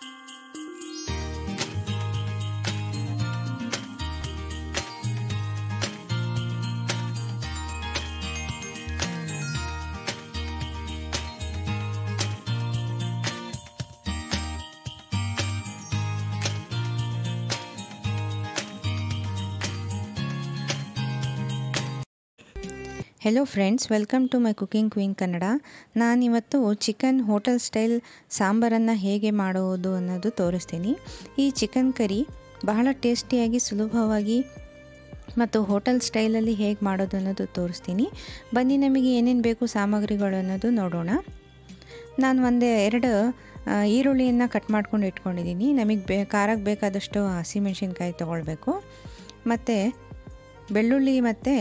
hello friends welcome to my cooking queen Kannada ನಾನಿವತ್ತು chicken hotel style ಸಾಂಬಾರನ್ನು ಹೇಗೆ ಮಾಡುವುದು ಅನ್ನೋದು ತೋರಿಸ್ತೀನಿ ಈ ಚಿಕನ್ ಕರಿ ಬಹಳ ಟೇಸ್ಟಿಯಾಗಿ ಸುಲಭವಾಗಿ ಮತ್ತು ಹೋಟೆಲ್ ಸ್ಟೈಲಲ್ಲಿ ಹೇಗೆ ಮಾಡೋದು ಅನ್ನೋದು ತೋರಿಸ್ತೀನಿ ಬನ್ನಿ ನಮಗೆ ಏನೇನು ಬೇಕು ಸಾಮಗ್ರಿಗಳು ಅನ್ನೋದು ನೋಡೋಣ ನಾನು ಒಂದು ಎರಡು ಈರುಳ್ಳಿಯನ್ನು ಕಟ್ ಮಾಡ್ಕೊಂಡು ಇಟ್ಕೊಂಡಿದ್ದೀನಿ ನಮಗೆ ಬೇ ಖಾರಕ್ಕೆ ಬೇಕಾದಷ್ಟು ಹಸಿಮೆಣ್ಸಿನ್ಕಾಯಿ ತೊಗೊಳ್ಬೇಕು ಮತ್ತು ಬೆಳ್ಳುಳ್ಳಿ ಮತ್ತು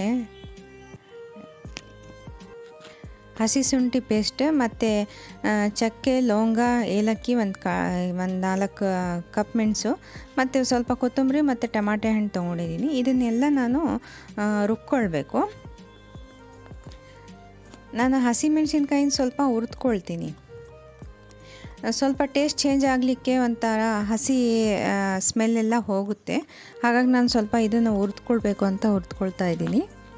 ಹಸಿ ಶುಂಠಿ ಪೇಸ್ಟ್ ಮತ್ತು ಚಕ್ಕೆ ಲವಂಗ ಏಲಕ್ಕಿ ಒಂದು ಕಾ ಒಂದು ನಾಲ್ಕು ಕಪ್ ಮೆಣಸು ಮತ್ತು ಸ್ವಲ್ಪ ಕೊತ್ತಂಬರಿ ಮತ್ತು ಟಮಾಟೆ ಹಣ್ಣು ತೊಗೊಂಡಿದ್ದೀನಿ ಇದನ್ನೆಲ್ಲ ನಾನು ರುಬ್ಕೊಳ್ಬೇಕು ನಾನು ಹಸಿಮೆಣ್ಸಿನ್ಕಾಯಿನ ಸ್ವಲ್ಪ ಹುರಿದ್ಕೊಳ್ತೀನಿ ಸ್ವಲ್ಪ ಟೇಸ್ಟ್ ಚೇಂಜ್ ಆಗಲಿಕ್ಕೆ ಒಂಥರ ಹಸಿ ಸ್ಮೆಲ್ಲೆಲ್ಲ ಹೋಗುತ್ತೆ ಹಾಗಾಗಿ ನಾನು ಸ್ವಲ್ಪ ಇದನ್ನು ಹುರಿದ್ಕೊಳ್ಬೇಕು ಅಂತ ಹುರಿದ್ಕೊಳ್ತಾ ಇದ್ದೀನಿ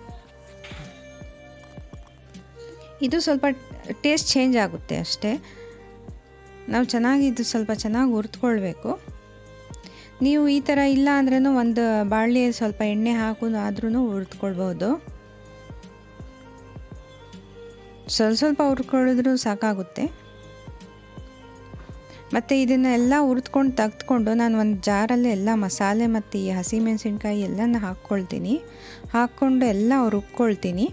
ಇದು ಸ್ವಲ್ಪ ಟೇಸ್ಟ್ ಚೇಂಜ್ ಆಗುತ್ತೆ ಅಷ್ಟೇ ನಾವು ಚೆನ್ನಾಗಿ ಇದು ಸ್ವಲ್ಪ ಚೆನ್ನಾಗಿ ಹುರಿದ್ಕೊಳ್ಬೇಕು ನೀವು ಈ ಥರ ಇಲ್ಲ ಅಂದ್ರೂ ಒಂದು ಬಾಣಲಿಯಲ್ಲಿ ಸ್ವಲ್ಪ ಎಣ್ಣೆ ಹಾಕು ಆದ್ರೂ ಹುರಿದ್ಕೊಳ್ಬೋದು ಸ್ವಲ್ಪ ಸ್ವಲ್ಪ ಹುರ್ಕೊಳ್ಳಿದ್ರೂ ಸಾಕಾಗುತ್ತೆ ಮತ್ತು ಇದನ್ನೆಲ್ಲ ಹುರಿದ್ಕೊಂಡು ತೆಗೆದುಕೊಂಡು ನಾನು ಒಂದು ಜಾರಲ್ಲಿ ಎಲ್ಲ ಮಸಾಲೆ ಮತ್ತು ಈ ಹಸಿಮೆಣಸಿನ್ಕಾಯಿ ಎಲ್ಲನ ಹಾಕ್ಕೊಳ್ತೀನಿ ಹಾಕ್ಕೊಂಡು ಎಲ್ಲ ರುಬ್ಕೊಳ್ತೀನಿ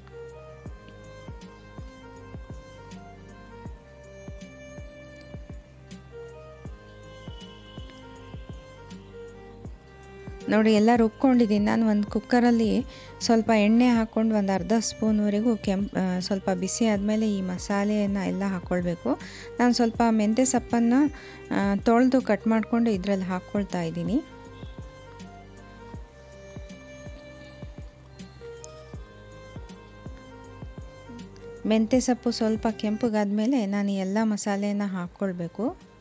ನೋಡಿ ಎಲ್ಲ ರುಬ್ಕೊಂಡಿದ್ದೀನಿ ನಾನು ಒಂದು ಕುಕ್ಕರಲ್ಲಿ ಸ್ವಲ್ಪ ಎಣ್ಣೆ ಹಾಕ್ಕೊಂಡು ಒಂದು ಅರ್ಧ ಸ್ಪೂನ್ವರೆಗೂ ಕೆಂಪು ಸ್ವಲ್ಪ ಬಿಸಿ ಆದಮೇಲೆ ಈ ಮಸಾಲೆಯನ್ನು ಎಲ್ಲ ಹಾಕ್ಕೊಳ್ಬೇಕು ನಾನು ಸ್ವಲ್ಪ ಮೆಂತ್ಯ ಸೊಪ್ಪನ್ನು ತೊಳೆದು ಕಟ್ ಮಾಡಿಕೊಂಡು ಇದರಲ್ಲಿ ಹಾಕ್ಕೊಳ್ತಾ ಇದ್ದೀನಿ ಮೆಂತ್ಯ ಸೊಪ್ಪು ಸ್ವಲ್ಪ ಕೆಂಪಗಾದ್ಮೇಲೆ ನಾನು ಎಲ್ಲ ಮಸಾಲೆಯನ್ನು ಹಾಕ್ಕೊಳ್ಬೇಕು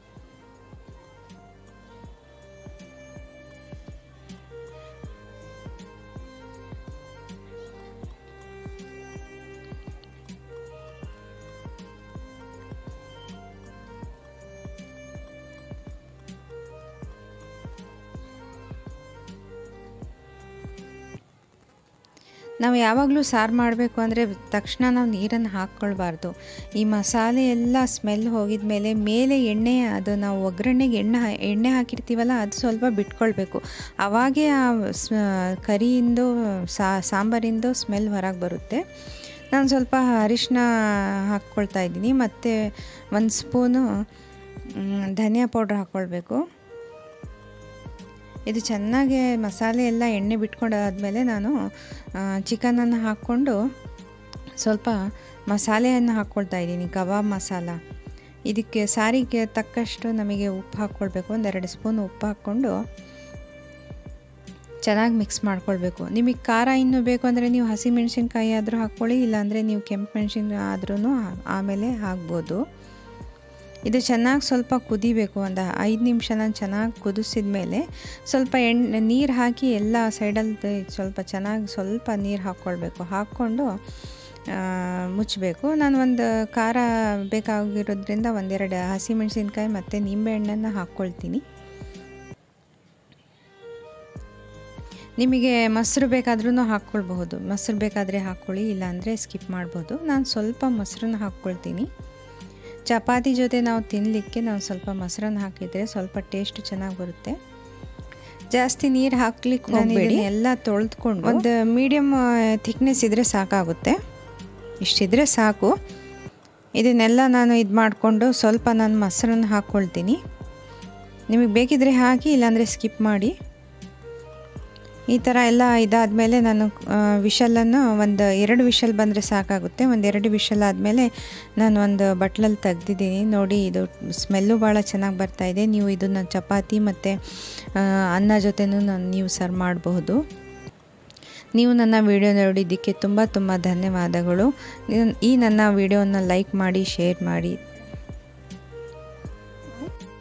ನಾವು ಯಾವಾಗಲೂ ಸಾರು ಮಾಡಬೇಕು ಅಂದರೆ ತಕ್ಷಣ ನಾವು ನೀರನ್ನು ಹಾಕ್ಕೊಳ್ಬಾರ್ದು ಈ ಮಸಾಲೆ ಎಲ್ಲ ಸ್ಮೆಲ್ ಹೋಗಿದ ಮೇಲೆ ಮೇಲೆ ಎಣ್ಣೆ ಅದು ನಾವು ಒಗ್ಗರಣೆಗೆ ಎಣ್ಣೆ ಎಣ್ಣೆ ಹಾಕಿರ್ತೀವಲ್ಲ ಅದು ಸ್ವಲ್ಪ ಬಿಟ್ಕೊಳ್ಬೇಕು ಅವಾಗೇ ಆ ಕರಿಯಿಂದ ಸಾಂಬಾರಿಂದು ಸ್ಮೆಲ್ ಹೊರಗೆ ಬರುತ್ತೆ ನಾನು ಸ್ವಲ್ಪ ಅರಿಶಿನ ಹಾಕ್ಕೊಳ್ತಾ ಇದ್ದೀನಿ ಮತ್ತು ಒಂದು ಸ್ಪೂನು ಧನಿಯಾ ಪೌಡ್ರ್ ಹಾಕ್ಕೊಳ್ಬೇಕು ಇದು ಚೆನ್ನಾಗಿ ಮಸಾಲೆ ಎಲ್ಲ ಎಣ್ಣೆ ಬಿಟ್ಕೊಂಡಾದಮೇಲೆ ನಾನು ಚಿಕನನ್ನು ಹಾಕ್ಕೊಂಡು ಸ್ವಲ್ಪ ಮಸಾಲೆಯನ್ನು ಹಾಕ್ಕೊಳ್ತಾ ಇದ್ದೀನಿ ಕಬಾಬ್ ಮಸಾಲ ಇದಕ್ಕೆ ಸಾರಿಗೆ ತಕ್ಕಷ್ಟು ನಮಗೆ ಉಪ್ಪು ಹಾಕ್ಕೊಳ್ಬೇಕು ಒಂದೆರಡು ಸ್ಪೂನ್ ಉಪ್ಪು ಹಾಕ್ಕೊಂಡು ಚೆನ್ನಾಗಿ ಮಿಕ್ಸ್ ಮಾಡ್ಕೊಳ್ಬೇಕು ನಿಮಗೆ ಖಾರ ಇನ್ನೂ ಬೇಕು ಅಂದರೆ ನೀವು ಹಸಿಮೆಣ್ಸಿನ್ಕಾಯಿ ಆದರೂ ಹಾಕ್ಕೊಳ್ಳಿ ಇಲ್ಲಾಂದರೆ ನೀವು ಕೆಂಪು ಮೆಣಸಿನ ಆದ್ರೂ ಆಮೇಲೆ ಹಾಕ್ಬೋದು ಇದು ಚೆನ್ನಾಗಿ ಸ್ವಲ್ಪ ಕುದಿಬೇಕು ಒಂದು ಐದು ನಿಮಿಷ ನಾನು ಚೆನ್ನಾಗಿ ಕುದಿಸಿದ ಮೇಲೆ ಸ್ವಲ್ಪ ಎಣ್ಣೆ ನೀರು ಹಾಕಿ ಎಲ್ಲ ಸೈಡಲ್ಲಿ ಸ್ವಲ್ಪ ಚೆನ್ನಾಗಿ ಸ್ವಲ್ಪ ನೀರು ಹಾಕ್ಕೊಳ್ಬೇಕು ಹಾಕ್ಕೊಂಡು ಮುಚ್ಚಬೇಕು ನಾನು ಒಂದು ಖಾರ ಬೇಕಾಗಿರೋದ್ರಿಂದ ಒಂದೆರಡು ಹಸಿಮೆಣ್ಸಿನ್ಕಾಯಿ ಮತ್ತು ನಿಂಬೆಹಣ್ಣನ್ನು ಹಾಕ್ಕೊಳ್ತೀನಿ ನಿಮಗೆ ಮೊಸರು ಬೇಕಾದ್ರೂ ಹಾಕ್ಕೊಳ್ಬಹುದು ಮೊಸರು ಬೇಕಾದರೆ ಹಾಕ್ಕೊಳ್ಳಿ ಇಲ್ಲಾಂದರೆ ಸ್ಕಿಪ್ ಮಾಡ್ಬೋದು ನಾನು ಸ್ವಲ್ಪ ಮೊಸರನ್ನ ಹಾಕ್ಕೊಳ್ತೀನಿ ಚಪಾತಿ ಜೊತೆ ನಾವು ತಿನ್ನಲಿಕ್ಕೆ ನಾವು ಸ್ವಲ್ಪ ಮೊಸರನ್ನ ಹಾಕಿದರೆ ಸ್ವಲ್ಪ ಟೇಸ್ಟ್ ಚೆನ್ನಾಗಿ ಬರುತ್ತೆ ಜಾಸ್ತಿ ನೀರು ಹಾಕ್ಲಿಕ್ಕೆ ಹೋಗಬೇಡಿ ಎಲ್ಲ ತೊಳೆದ್ಕೊಂಡು ಒಂದು ಮೀಡಿಯಮ್ ಥಿಕ್ನೆಸ್ ಇದ್ದರೆ ಸಾಕಾಗುತ್ತೆ ಇಷ್ಟಿದ್ರೆ ಸಾಕು ಇದನ್ನೆಲ್ಲ ನಾನು ಇದು ಮಾಡಿಕೊಂಡು ಸ್ವಲ್ಪ ನಾನು ಮೊಸರನ್ನ ಹಾಕ್ಕೊಳ್ತೀನಿ ನಿಮಗೆ ಬೇಕಿದ್ರೆ ಹಾಕಿ ಇಲ್ಲಾಂದರೆ ಸ್ಕಿಪ್ ಮಾಡಿ ಈ ಥರ ಎಲ್ಲ ಇದಾದಮೇಲೆ ನಾನು ವಿಷಲನ್ನು ಒಂದು ಎರಡು ವಿಷಲ್ ಬಂದರೆ ಸಾಕಾಗುತ್ತೆ ಒಂದು ಎರಡು ವಿಷಲ್ ಆದಮೇಲೆ ನಾನು ಒಂದು ಬಟ್ಲಲ್ಲಿ ತೆಗ್ದಿದ್ದೀನಿ ನೋಡಿ ಇದು ಸ್ಮೆಲ್ಲು ಭಾಳ ಚೆನ್ನಾಗಿ ಬರ್ತಾಯಿದೆ ನೀವು ಇದನ್ನು ಚಪಾತಿ ಮತ್ತು ಅನ್ನ ಜೊತೆನೂ ನಾನು ನೀವು ಸರ್ವ್ ಮಾಡಬಹುದು ನೀವು ನನ್ನ ವಿಡಿಯೋ ನೋಡಿದ್ದಕ್ಕೆ ತುಂಬ ತುಂಬ ಧನ್ಯವಾದಗಳು ಈ ನನ್ನ ವಿಡಿಯೋನ ಲೈಕ್ ಮಾಡಿ ಶೇರ್ ಮಾಡಿ